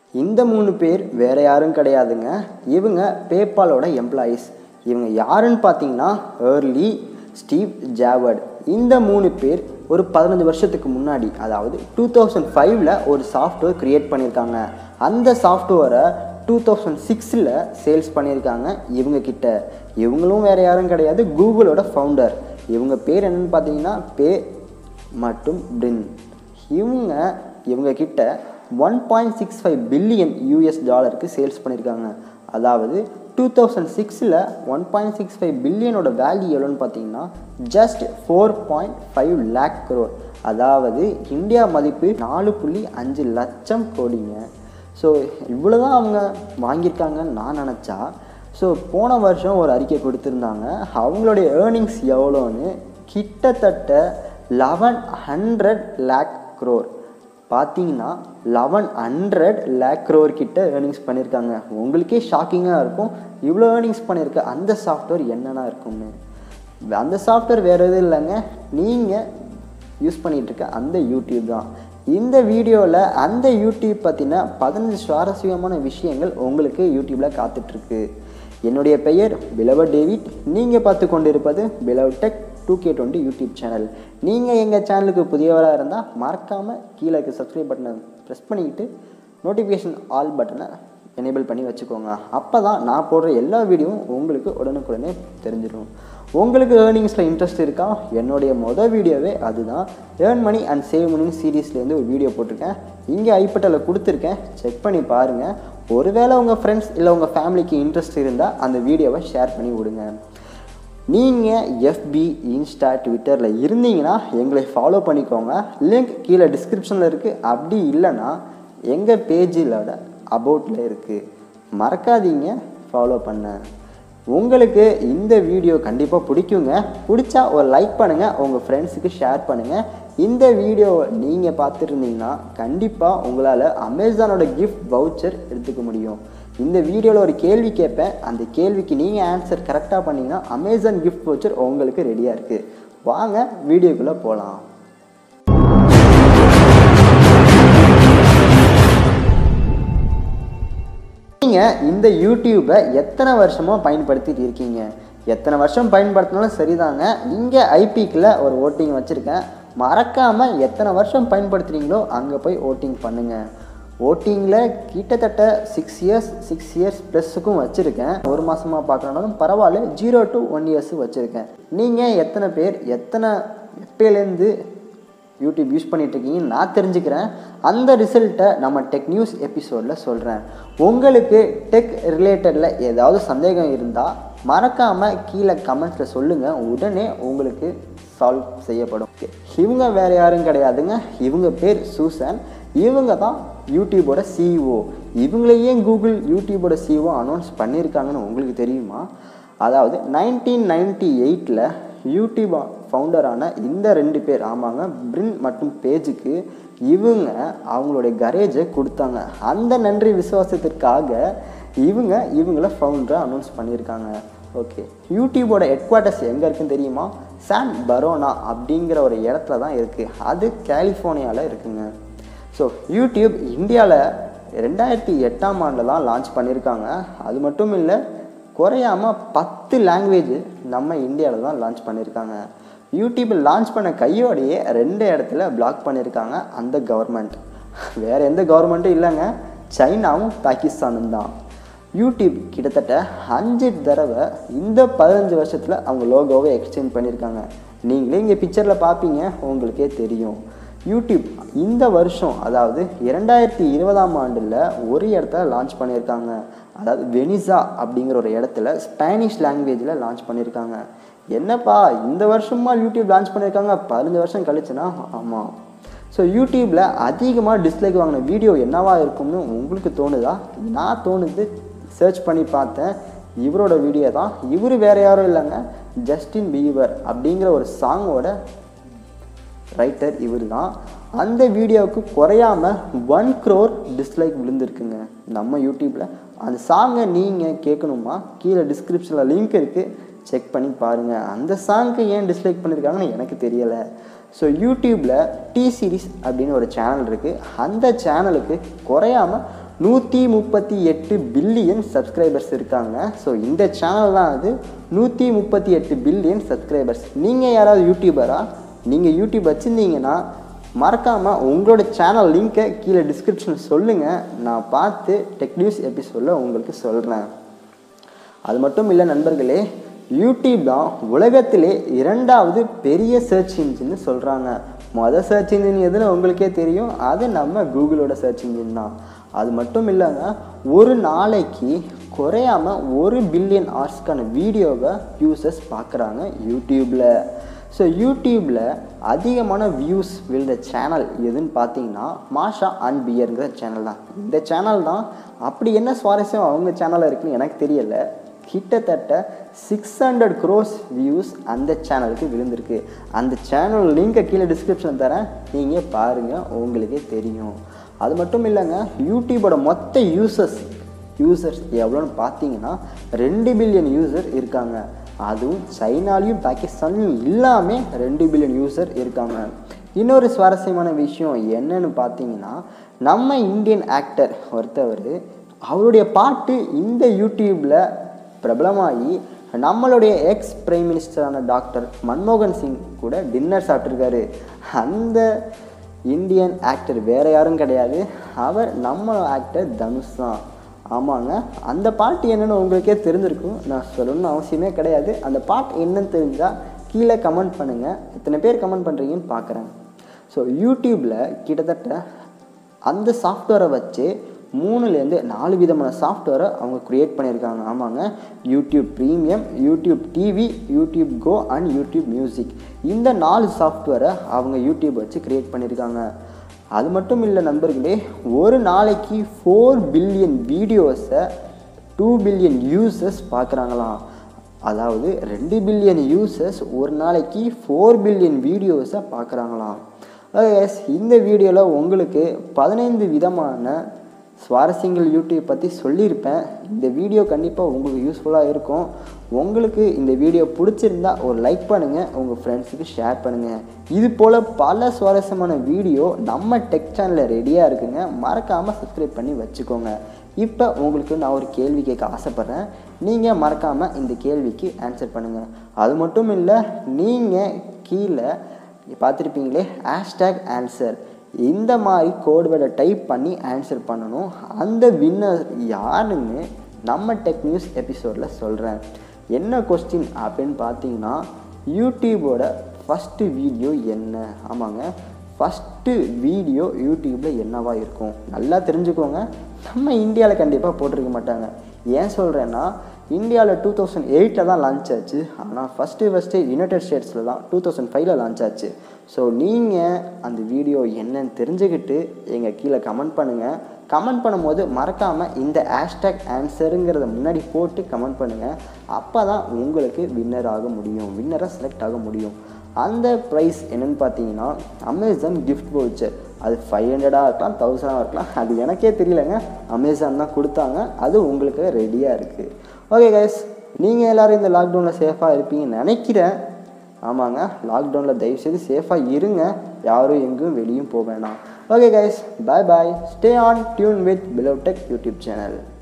இந்த மூணு பேர் வேற யாரும் கிடையாதுங்க இவங்க பேபாலோட எம்ப்ளாயீஸ் இவங்க யாருன்னு பார்த்தீங்கன்னா ஏர்லி ஸ்டீவ் ஜாவர்ட் இந்த மூணு பேர் ஒரு பதினஞ்சு வருஷத்துக்கு முன்னாடி அதாவது டூ தௌசண்ட் ஃபைவ்ல ஒரு சாஃப்ட்வேர் க்ரியேட் பண்ணியிருக்காங்க அந்த சாஃப்ட்வேரை டூ தௌசண்ட் சிக்ஸில் சேல்ஸ் பண்ணியிருக்காங்க இவங்க கிட்ட இவங்களும் வேற யாரும் கிடையாது கூகுளோட ஃபவுண்டர் இவங்க பேர் என்னன்னு பார்த்தீங்கன்னா பே மற்றும் பிரின் இவங்க இவங்க கிட்ட one point six five billion US டாலருக்கு சேல்ஸ் பண்ணியிருக்காங்க அதாவது டூ தௌசண்ட் சிக்ஸில் ஒன் பாயிண்ட் சிக்ஸ் ஃபைவ் பில்லியனோட வேல்யூ எவ்வளோன்னு பார்த்தீங்கன்னா just four point five lakh crore அதாவது இந்தியா மதிப்பு நாலு புள்ளி அஞ்சு லட்சம் கோடிங்க ஸோ இவ்வளோ தான் அவங்க வாங்கியிருக்காங்கன்னு நான் நினச்சா ஸோ போன வருஷம் ஒரு அறிக்கை கொடுத்துருந்தாங்க அவங்களுடைய ஏர்னிங்ஸ் எவ்வளோன்னு கிட்டத்தட்ட லெவன் ஹண்ட்ரட் லேக் க்ரோர் பார்த்தீங்கன்னா லெவன் ஹண்ட்ரட் லேக் க்ரோர் கிட்ட ஏர்னிங்ஸ் பண்ணியிருக்காங்க உங்களுக்கே ஷாக்கிங்காக இருக்கும் இவ்வளோ ஏர்னிங்ஸ் பண்ணியிருக்க அந்த சாஃப்ட்வேர் என்னென்ன இருக்கும்னு அந்த சாஃப்ட்வேர் வேறு எதுவும் இல்லைங்க நீங்கள் யூஸ் பண்ணிகிட்டு இருக்க அந்த யூடியூப் தான் இந்த வீடியோவில் அந்த யூடியூப் பற்றின பதினஞ்சு சுவாரஸ்யமான விஷயங்கள் உங்களுக்கு யூடியூப்பில் காத்துட்ருக்கு என்னுடைய பெயர் பிலவர் டேவிட் நீங்கள் பார்த்து கொண்டிருப்பது below tech two K twenty YouTube channel நீங்கள் எங்கள் சேனலுக்கு புதியவராக இருந்தால் மறக்காமல் கீழே இருக்க சப்ஸ்கிரைப் பட்டனை ப்ரெஸ் பண்ணிக்கிட்டு நோட்டிஃபிகேஷன் ஆல் பட்டனை எனேபிள் பண்ணி வச்சுக்கோங்க அப்போ தான் நான் போடுற எல்லா வீடியோவும் உங்களுக்கு உடனுக்குடனே தெரிஞ்சிடும் உங்களுக்கு ஏர்னிங்ஸில் இன்ட்ரெஸ்ட் இருக்கா என்னுடைய மொதல் வீடியோவே அதுதான் earn money and save money சீரீஸ்லேருந்து ஒரு வீடியோ போட்டிருக்கேன் இங்கே ஐப்பட்டலில் கொடுத்துருக்கேன் செக் பண்ணி பாருங்கள் ஒருவேளை உங்கள் ஃப்ரெண்ட்ஸ் இல்லை உங்கள் ஃபேமிலிக்கு இன்ட்ரெஸ்ட் இருந்தால் அந்த வீடியோவை ஷேர் பண்ணி விடுங்க நீங்கள் எஃபி இன்ஸ்டா ட்விட்டரில் இருந்தீங்கன்னா எங்களை ஃபாலோ பண்ணிக்கோங்க லிங்க் கீழே டிஸ்கிரிப்ஷனில் இருக்குது அப்படி இல்லைன்னா எங்கள் பேஜிலோட அபவுட்டில் இருக்குது மறக்காதீங்க ஃபாலோ பண்ண உங்களுக்கு இந்த வீடியோ கண்டிப்பாக பிடிக்குங்க பிடிச்சா ஒரு லைக் பண்ணுங்கள் உங்கள் ஃப்ரெண்ட்ஸுக்கு ஷேர் பண்ணுங்கள் இந்த வீடியோவை நீங்கள் பார்த்துருந்தீங்கன்னா கண்டிப்பாக உங்களால் அமேசானோட கிஃப்ட் வவுச்சர் எடுத்துக்க முடியும் இந்த வீடியோவில் ஒரு கேள்வி கேட்பேன் அந்த கேள்விக்கு நீங்கள் ஆன்சர் கரெக்டாக பண்ணீங்கன்னா அமேசான் கிஃப்ட் வவுச்சர் உங்களுக்கு ரெடியாக இருக்குது வாங்க வீடியோக்குள்ளே போகலாம் நீங்கள் இந்த யூடியூப்பை எத்தனை வருஷமாக பயன்படுத்திட்டு இருக்கீங்க எத்தனை வருஷம் பயன்படுத்தினாலும் சரிதாங்க இங்கே ஐபிக்கில் ஒரு ஓட்டிங் வச்சுருக்கேன் மறக்காமல் எத்தனை வருஷம் பயன்படுத்துகிறீங்களோ அங்கே போய் ஓட்டிங் பண்ணுங்கள் ஓட்டிங்கில் கிட்டத்தட்ட சிக்ஸ் இயர்ஸ் சிக்ஸ் இயர்ஸ் ப்ளஸுக்கும் வச்சுருக்கேன் ஒரு மாதமாக பார்க்கணுன்னாலும் பரவாயில்ல ஜீரோ டு ஒன் இயர்ஸு வச்சுருக்கேன் நீங்கள் எத்தனை பேர் எத்தனை எப்பயிலேருந்து யூடியூப் யூஸ் பண்ணிகிட்ருக்கீங்கன்னு நான் தெரிஞ்சுக்கிறேன் அந்த ரிசல்ட்டை நம்ம டெக் நியூஸ் எபிசோடில் சொல்கிறேன் உங்களுக்கு டெக் ரிலேட்டடில் ஏதாவது சந்தேகம் இருந்தால் மறக்காமல் கீழே கமெண்ட்ஸில் சொல்லுங்கள் உடனே உங்களுக்கு சால்வ் செய்யப்படும் இவங்க வேறு யாரும் கிடையாதுங்க இவங்க பேர் சூசன் இவங்க தான் யூடியூபோட சிஇஓ இவங்களையே கூகுள் யூடியூபோட சிஇஓ அனௌன்ஸ் பண்ணியிருக்காங்கன்னு உங்களுக்கு தெரியுமா அதாவது நைன்டீன் நைன்டி எயிட்டில் யூடியூப் ஃபவுண்டரான இந்த ரெண்டு பேர் ஆமாங்க பிரின் மற்றும் பேஜுக்கு இவங்க அவங்களுடைய கரேஜை கொடுத்தாங்க அந்த நன்றி விசுவாசத்திற்காக இவங்க இவங்கள ஃபவுண்டரை அனௌன்ஸ் பண்ணியிருக்காங்க ஓகே யூடியூபோட ஹெட் குவார்ட்டர்ஸ் எங்கே இருக்குன்னு தெரியுமா சான் பரோனா அப்படிங்கிற ஒரு இடத்துல தான் இருக்குது அது கலிஃபோர்னியாவில் இருக்குங்க ஸோ யூடியூப் இந்தியாவில் ரெண்டாயிரத்தி எட்டாம் ஆண்டில் தான் லான்ச் பண்ணியிருக்காங்க அது மட்டும் இல்லை குறையாமல் பத்து லாங்குவேஜ் நம்ம இந்தியாவில் தான் லான்ச் பண்ணியிருக்காங்க யூடியூப் லான்ச் பண்ண கையோடையே ரெண்டு இடத்துல பிளாக் பண்ணியிருக்காங்க அந்த கவர்மெண்ட் வேறு எந்த கவர்மெண்ட்டும் இல்லைங்க சைனாவும் பாகிஸ்தானும் தான் யூடியூப் கிட்டத்தட்ட அஞ்சு தடவை இந்த பதினஞ்சு வருஷத்தில் அவங்க லோகோவை எக்ஸ்சேஞ்ச் பண்ணியிருக்காங்க நீங்களே இங்கே பிக்சரில் பார்ப்பீங்க உங்களுக்கே தெரியும் யூடியூப் இந்த வருஷம் அதாவது இரண்டாயிரத்தி இருபதாம் ஆண்டில் ஒரு இடத்துல லான்ச் பண்ணியிருக்காங்க அதாவது வெனிசா அப்படிங்கிற ஒரு இடத்துல ஸ்பானிஷ் லாங்குவேஜில் லான்ச் பண்ணியிருக்காங்க என்னப்பா இந்த வருஷமா யூடியூப் லான்ச் பண்ணியிருக்காங்க பதினஞ்சு வருஷம் கழிச்சுன்னா ஆமாம் ஸோ யூடியூப்பில் அதிகமாக டிஸ்லைக் வாங்கின வீடியோ என்னவா இருக்கும்னு உங்களுக்கு தோணுதா நான் தோணுது சர்ச் பண்ணி பார்த்தேன் இவரோட வீடியோ தான் இவர் வேறு யாரும் இல்லைங்க ஜஸ்டின் பீவர் அப்படிங்கிற ஒரு சாங்கோட ரைட்டர் இவர் தான் அந்த வீடியோவுக்கு குறையாம ஒன் க்ரோர் டிஸ்லைக் விழுந்திருக்குங்க நம்ம யூடியூப்பில் அந்த சாங்கை நீங்கள் கேட்கணுமா கீழே டிஸ்கிரிப்ஷனில் லிங்க் இருக்குது செக் பண்ணி பாருங்கள் அந்த சாங்க்கு ஏன் டிஸ்லைக் பண்ணியிருக்காங்கன்னு எனக்கு தெரியலை ஸோ யூடியூப்பில் டி சீரிஸ் அப்படின்னு ஒரு சேனல் இருக்குது அந்த சேனலுக்கு குறையாமல் நூற்றி முப்பத்தி எட்டு பில்லியன் சப்ஸ்கிரைபர்ஸ் இருக்காங்க ஸோ இந்த சேனல் தான் அது நூற்றி முப்பத்தி எட்டு பில்லியன் சப்ஸ்கிரைபர்ஸ் நீங்கள் யாராவது யூடியூபரா நீங்கள் யூடியூப் வச்சுருந்தீங்கன்னா மறக்காமல் உங்களோட சேனல் லிங்க்கை கீழே டிஸ்கிரிப்ஷன் சொல்லுங்கள் நான் பார்த்து டெக் நியூஸ் எபிசோடில் உங்களுக்கு சொல்கிறேன் அது மட்டும் இல்லை நண்பர்களே யூடியூப் தான் உலகத்திலே இரண்டாவது பெரிய சர்ச் இன்ஜின்னு சொல்கிறாங்க மொதல் சர்ச் இன்ஜின் எதுன்னு உங்களுக்கே தெரியும் அது நம்ம கூகுளோட சர்ச் இன்ஜின் தான் அது மட்டும் இல்லைங்க ஒரு நாளைக்கு குறையாம ஒரு பில்லியன் ஹார்ஸ்க்கான வீடியோவை யூசர்ஸ் பார்க்குறாங்க யூடியூப்பில் ஸோ யூடியூப்பில் அதிகமான வியூஸ் விழுந்த சேனல் எதுன்னு பார்த்தீங்கன்னா மாஷா அண்ட் பியருங்கிற சேனல் தான் இந்த சேனல் தான் அப்படி என்ன சுவாரஸ்யம் அவங்க சேனலில் இருக்குன்னு எனக்கு தெரியலை கிட்டத்தட்ட சிக்ஸ் ஹண்ட்ரட் க்ரோஸ் வியூஸ் அந்த சேனலுக்கு விழுந்திருக்கு அந்த சேனல் லிங்கை கீழே டிஸ்கிரிப்ஷன் தரேன் நீங்கள் பாருங்கள் உங்களுக்கே தெரியும் அது மட்டும் இல்லைங்க யூடியூபோட மொத்த யூசர்ஸ் யூசர்ஸ் எவ்வளோன்னு பார்த்தீங்கன்னா ரெண்டு பில்லியன் யூசர் இருக்காங்க அதுவும் சைனாலையும் பாகிஸ்தான்லையும் இல்லாமல் ரெண்டு பில்லியன் யூசர் இருக்காங்க இன்னொரு சுவாரஸ்யமான விஷயம் என்னன்னு பார்த்தீங்கன்னா நம்ம இந்தியன் ஆக்டர் ஒருத்தவர் அவருடைய பாட்டு இந்த யூடியூப்பில் பிரபலமாகி நம்மளுடைய எக்ஸ் பிரைம் மினிஸ்டரான டாக்டர் மன்மோகன் சிங் கூட டின்னர் சாப்பிட்ருக்காரு அந்த இந்தியன் ஆக்டர் வேறு யாரும் கிடையாது அவர் நம்ம ஆக்டர் தனுஷ் தான் ஆமாங்க அந்த பாட்டு என்னென்னு உங்களுக்கே தெரிஞ்சிருக்கும் நான் சொல்லணும்னு அவசியமே கிடையாது அந்த பாட்டு என்னன்னு தெரிஞ்சால் கீழே கமெண்ட் பண்ணுங்கள் எத்தனை பேர் கமெண்ட் பண்ணுறீங்கன்னு பார்க்குறேன் ஸோ யூடியூப்பில் கிட்டத்தட்ட அந்த சாஃப்ட்வேரை வச்சு மூணுலேருந்து நாலு விதமான சாஃப்ட்வேரை அவங்க க்ரியேட் பண்ணியிருக்காங்க ஆமாங்க YouTube premium YouTube TV YouTube go and YouTube music இந்த நாலு சாஃப்ட்வேரை அவங்க யூடியூப் வச்சு க்ரியேட் பண்ணியிருக்காங்க அது மட்டும் இல்லை நண்பர்களே ஒரு நாளைக்கு ஃபோர் பில்லியன் வீடியோஸை டூ பில்லியன் யூசர்ஸ் பார்க்குறாங்களாம் அதாவது ரெண்டு பில்லியன் யூசர்ஸ் ஒரு நாளைக்கு ஃபோர் பில்லியன் வீடியோஸை பார்க்குறாங்களாம் எஸ் இந்த வீடியோவில் உங்களுக்கு பதினைந்து விதமான சுவாரஸ்யங்கள் யூடியூப் பற்றி சொல்லியிருப்பேன் இந்த வீடியோ கண்டிப்பாக உங்களுக்கு யூஸ்ஃபுல்லாக இருக்கும் உங்களுக்கு இந்த வீடியோ பிடிச்சிருந்தா ஒரு லைக் பண்ணுங்கள் உங்கள் ஃப்ரெண்ட்ஸுக்கு ஷேர் பண்ணுங்கள் இது போல் பல சுவாரஸ்யமான வீடியோ நம்ம டெக் சேனலில் ரெடியாக இருக்குங்க மறக்காமல் சப்ஸ்கிரைப் பண்ணி வச்சுக்கோங்க இப்போ உங்களுக்கு நான் ஒரு கேள்வி கேட்க ஆசைப்பட்றேன் நீங்கள் மறக்காமல் இந்த கேள்விக்கு ஆன்சர் பண்ணுங்கள் அது மட்டும் இல்லை நீங்கள் கீழே பார்த்துருப்பீங்களே ஹேஷ்டேக் ஆன்சர் இந்த மாதிரி கோட்வேர்டை டைப் பண்ணி ஆன்சர் பண்ணணும் அந்த வின்னர் யாருன்னு நம்ம டெக் நியூஸ் எபிசோடில் சொல்கிறேன் என்ன கொஸ்டின் அப்படின்னு பார்த்தீங்கன்னா யூடியூபோட ஃபஸ்ட்டு வீடியோ என்ன ஆமாங்க ஃபஸ்ட்டு வீடியோ யூடியூப்பில் என்னவா இருக்கும் நல்லா தெரிஞ்சுக்கோங்க நம்ம இந்தியாவில் கண்டிப்பாக போட்டிருக்க மாட்டாங்க ஏன் சொல்கிறேன்னா இந்தியாவில் டூ தௌசண்ட் எயிட்டில் தான் லான்ச் ஆச்சு ஆனால் ஃபஸ்ட்டு ஃபஸ்ட்டு யுனைடெட் ஸ்டேட்ஸில் தான் டூ தௌசண்ட் ஃபைவ்ல லான்ச் ஆச்சு ஸோ நீங்கள் அந்த வீடியோ என்னன்னு தெரிஞ்சுக்கிட்டு எங்கள் கீழே கமெண்ட் பண்ணுங்கள் கமெண்ட் பண்ணும்போது மறக்காமல் இந்த ஹேஷ்டேக் ஆன்சருங்கிறத முன்னாடி போட்டு கமெண்ட் பண்ணுங்கள் அப்போ தான் உங்களுக்கு வின்னர் ஆக முடியும் வின்னராக செலக்ட் ஆக முடியும் அந்த ப்ரைஸ் என்னென்னு பார்த்தீங்கன்னா அமேசான் கிஃப்ட் வவுச்சர் அது ஃபைவ் ஹண்ட்ரடாக இருக்கலாம் தௌசண்டாக இருக்கலாம் அது எனக்கே தெரியலங்க அமேசான் தான் கொடுத்தாங்க அது உங்களுக்கு ரெடியாக இருக்குது ஓகே கைஸ் நீங்கள் எல்லோரும் இந்த லாக்டவுனில் சேஃபாக இருப்பீங்கன்னு நினைக்கிறேன் ஆமாங்க லாக்டவுனில் தயவுசெய்து சேஃபாக இருங்க யாரும் எங்கேயும் வெளியும் போக வேணாம் okay guys bye bye stay on tune with below tech YouTube channel